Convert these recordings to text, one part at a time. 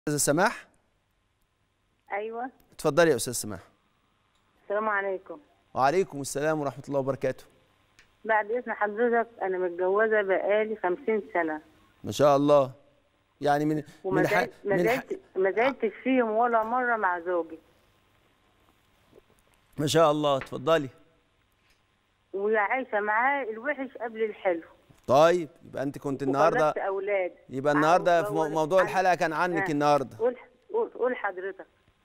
استاذه سماح ايوه اتفضلي يا استاذ سماح السلام عليكم وعليكم السلام ورحمه الله وبركاته بعد اذن حضرتك انا متجوزه بقالي 50 سنه ما شاء الله يعني من وما من ح... زعلت ما من ح... زعلت ما زعلتش فيهم ولا مره مع زوجي ما شاء الله اتفضلي وهي عايشه معاه الوحش قبل الحلو طيب يبقى انت كنت النهارده وخلفت اولاد يبقى النهارده في مو- واتجوز- موضوع عن- الحلقه كان عنك آه. النهارده قول قول قول حضرتك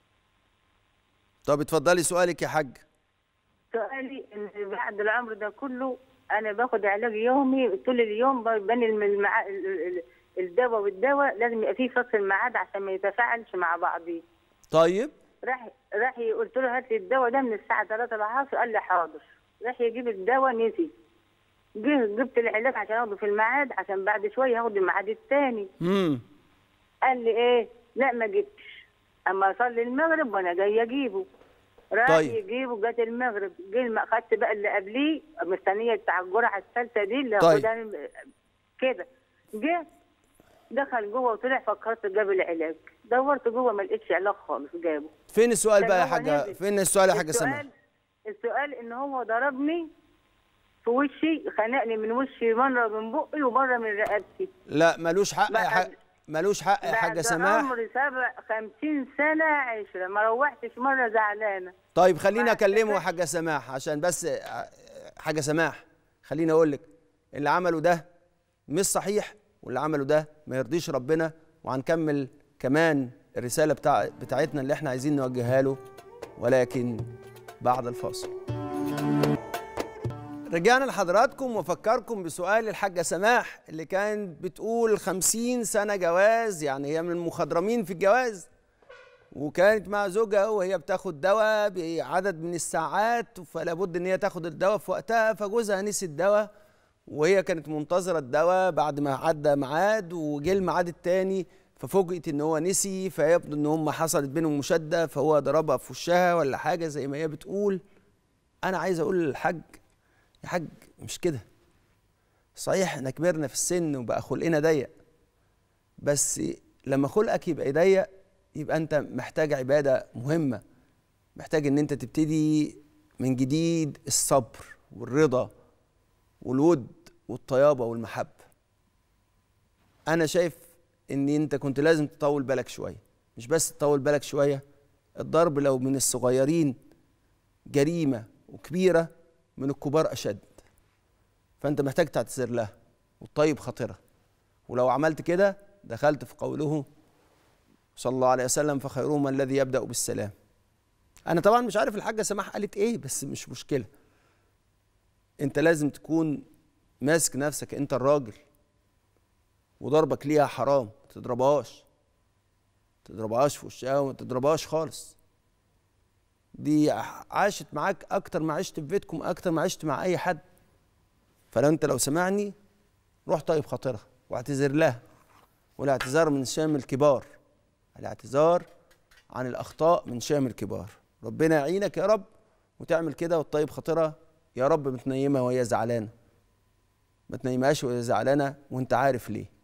طب اتفضلي سؤالك يا حاج سؤالي ان بعد العمر ده كله انا باخد علاج يومي طول اليوم بين المع... ال- ال- الدواء والدواء لازم يبقى فيه فصل ميعاد عشان ما يتفاعلش مع بعضيه طيب راح راح قلت له هات لي الدواء ده من الساعه 3 العصر قال لي حاضر راح يجيب الدواء نسي جه جبت العلاج عشان اخده في الميعاد عشان بعد شويه هاخد الميعاد التاني امم قال لي ايه لا ما جبتش اما اصلي المغرب وانا جاي اجيبه راح طيب. يجيبه جت المغرب جه الم- خدت بقى اللي قبليه مستنيه بتاع الجرعه الثالثه دي اللي طيب. هاخدها كده جه دخل جوه وطلع فكرت جاب العلاج دورت جوه ما لقيتش علاج خالص جابه فين السؤال ده بقى يا هو حاجه نزل. فين السؤال يا حاجه سماح السؤال السؤال ان هو ضربني في وشي خنقني من وشي مره من بقي ومره من رقبتي لا ملوش حق يا بعد- حاج ملوش حق يا حاجه بعد سماح عمري سبع خمسين سنة عشرة ما روحتش مرة زعلانة طيب خليني بعد اكلمه يا كده- حاجه سماح عشان بس ع- حاجه سماح خليني اقول لك اللي عمله ده مش صحيح واللي عمله ده ما يرضيش ربنا وهنكمل كمان الرساله بتاع بتاعتنا اللي احنا عايزين نوجهها له ولكن بعد الفاصل رجعنا لحضراتكم وافكركم بسؤال الحاجه سماح اللي كانت بتقول خمسين سنه جواز يعني هي من المخضرمين في الجواز وكانت مع زوجها وهي بتاخد دواء بعدد من الساعات فلا بد ان هي تاخد الدواء في وقتها فجوزها نسي الدواء وهي كانت منتظره الدواء بعد ما عدى ميعاد وجه الميعاد التاني ففوجئت ان هو نسي فيبدو ان هم حصلت بينهم مشاده فهو ضربها في وشها ولا حاجه زي ما هي بتقول انا عايز اقول للحاج يا حاج مش كده صحيح احنا كبرنا في السن وبقى خلقنا ضيق بس لما خلقك يبقى ضيق يبقى انت محتاج عباده مهمه محتاج ان انت تبتدي من جديد الصبر والرضا والود والطيابه والمحبه انا شايف ان انت كنت لازم تطول بالك شويه مش بس تطول بالك شويه الضرب لو من الصغيرين جريمه وكبيره من الكبار اشد فانت محتاج تعتذر لها وتطيب خاطرها ولو عملت كده دخلت في قوله صلى الله عليه وسلم فخيرهما الذي يبدا بالسلام انا طبعا مش عارف الحاجه سماح قالت ايه بس مش مشكله انت لازم تكون ماسك نفسك انت الراجل وضربك ليها حرام ما تضربهاش ما تضربهاش في وشها وما تضربهاش خالص دي عاشت معاك اكتر ما عشت في بيتكم اكتر ما عشت مع اي حد فلو انت لو سمعني روح طيب خاطرها واعتذر لها والاعتذار من شام الكبار الاعتذار عن الاخطاء من شام الكبار ربنا يعينك يا رب وتعمل كده وتطيب خاطرها يا رب ما تنيمها وهي زعلانه ما تنيمهاش وهي زعلانه وانت عارف ليه